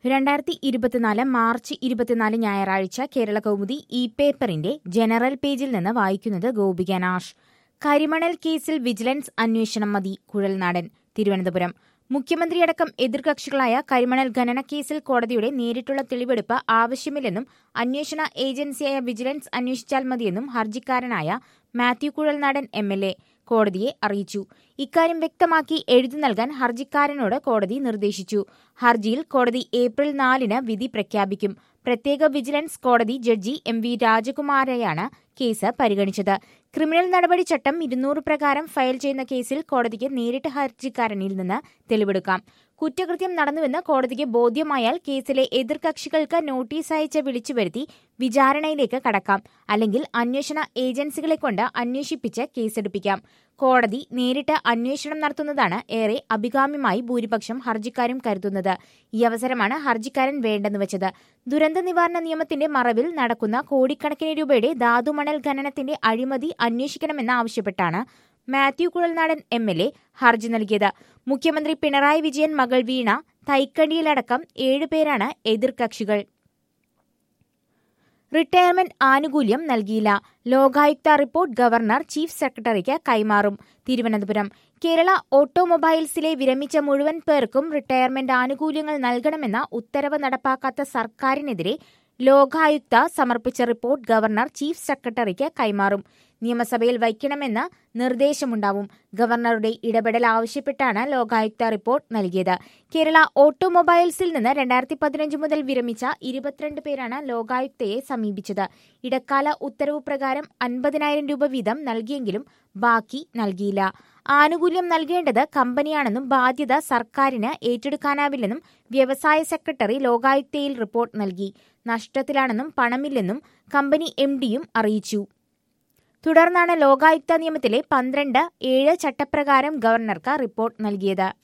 രണ്ടായിരത്തി ഇരുപത്തിനാല് മാർച്ച് ഇരുപത്തിനാല് ഞായറാഴ്ച കേരള കൗമുദി ഇ പേപ്പറിന്റെ ജനറൽ പേജിൽ നിന്ന് വായിക്കുന്നത് ഗോപിക നാഷ് കരിമണൽ കേസിൽ വിജിലൻസ് അന്വേഷണം മതി കുഴൽനാടൻ തിരുവനന്തപുരം മുഖ്യമന്ത്രിയടക്കം എതിർകക്ഷികളായ കരിമണൽ ഖനന കേസിൽ കോടതിയുടെ നേരിട്ടുള്ള തെളിവെടുപ്പ് ആവശ്യമില്ലെന്നും അന്വേഷണ ഏജൻസിയായ വിജിലൻസ് അന്വേഷിച്ചാൽ മതിയെന്നും ഹർജിക്കാരനായ Mathew Kuzhalnadan M L A കോടതിയെ അറിയിച്ചു ഇക്കാര്യം വ്യക്തമാക്കി എഴുതി നൽകാൻ ഹർജിക്കാരനോട് കോടതി നിർദ്ദേശിച്ചു ഹർജിയിൽ കോടതി ഏപ്രിൽ നാലിന് വിധി പ്രഖ്യാപിക്കും പ്രത്യേക വിജിലൻസ് കോടതി ജഡ്ജി എം വി രാജകുമാരയാണ് കേസ് പരിഗണിച്ചത് ക്രിമിനൽ നടപടി ചട്ടം ഇരുന്നൂറ് പ്രകാരം ഫയൽ ചെയ്യുന്ന കേസിൽ കോടതിക്ക് നേരിട്ട് ഹർജിക്കാരനിൽ നിന്ന് തെളിവെടുക്കാം കുറ്റകൃത്യം നടന്നുവെന്ന് കോടതിക്ക് ബോധ്യമായാൽ കേസിലെ എതിർകക്ഷികൾക്ക് നോട്ടീസ് അയച്ച് വിളിച്ചു വരുത്തി വിചാരണയിലേക്ക് കടക്കാം അല്ലെങ്കിൽ അന്വേഷണ ഏജൻസികളെ കൊണ്ട് അന്വേഷിപ്പിച്ച് കേസെടുപ്പിക്കാം കോടതി നേരിട്ട് അന്വേഷണം നടത്തുന്നതാണ് ഏറെ അഭികാമ്യമായി ഭൂരിപക്ഷം ഹർജിക്കാരും കരുതുന്നത് ഈ അവസരമാണ് ഹർജിക്കാരൻ വേണ്ടെന്ന് വെച്ചത് ദുരന്ത നിവാരണ നിയമത്തിന്റെ മറവിൽ നടക്കുന്ന കോടിക്കണക്കിന് രൂപയുടെ ധാതുമണൽ ഖനനത്തിന്റെ അഴിമതി അന്വേഷിക്കണമെന്നാവശ്യപ്പെട്ടാണ് Mathew Kuzhalnadan M L A ഹർജി നൽകിയത് മുഖ്യമന്ത്രി പിണറായി വിജയൻ മകൾ വീണ തൈക്കണ്ടിയിലടക്കം ഏഴുപേരാണ് എതിർകക്ഷികൾ റിട്ടയർമെന്റ് ആനുകൂല്യം നൽകിയില്ല ലോകായുക്ത റിപ്പോർട്ട് ഗവർണർ ചീഫ് സെക്രട്ടറിക്ക് കൈമാറും തിരുവനന്തപുരം കേരള ഓട്ടോമൊബൈൽസിലെ വിരമിച്ച മുഴുവൻ പേർക്കും റിട്ടയർമെന്റ് ആനുകൂല്യങ്ങൾ നൽകണമെന്ന ഉത്തരവ് നടപ്പാക്കാത്ത സർക്കാരിനെതിരെ ലോകായുക്ത സമർപ്പിച്ച റിപ്പോർട്ട് ഗവർണർ ചീഫ് സെക്രട്ടറിക്ക് കൈമാറും നിയമസഭയിൽ വയ്ക്കണമെന്ന് നിർദ്ദേശമുണ്ടാവും ഗവർണറുടെ ഇടപെടൽ ആവശ്യപ്പെട്ടാണ് ലോകായുക്ത റിപ്പോർട്ട് നൽകിയത് കേരള ഓട്ടോമൊബൈൽസിൽ നിന്ന് രണ്ടായിരത്തി പതിനഞ്ച് മുതൽ വിരമിച്ച ഇരുപത്തിരണ്ട് പേരാണ് ലോകായുക്തയെ സമീപിച്ചത് ഇടക്കാല ഉത്തരവ് പ്രകാരം അൻപതിനായിരം രൂപ വീതം നൽകിയെങ്കിലും ബാക്കി നൽകിയില്ല ആനുകൂല്യം നൽകേണ്ടത് കമ്പനിയാണെന്നും ബാധ്യത സർക്കാരിന് ഏറ്റെടുക്കാനാവില്ലെന്നും വ്യവസായ സെക്രട്ടറി ലോകായുക്തയിൽ റിപ്പോർട്ട് നൽകി നഷ്ടത്തിലാണെന്നും പണമില്ലെന്നും കമ്പനി എം ഡിയും അറിയിച്ചു തുടർന്നാണ് ലോകായുക്ത നിയമത്തിലെ പന്ത്രണ്ട് ഏഴ് ചട്ടപ്രകാരം ഗവർണർക്ക് റിപ്പോർട്ട് നൽകിയത്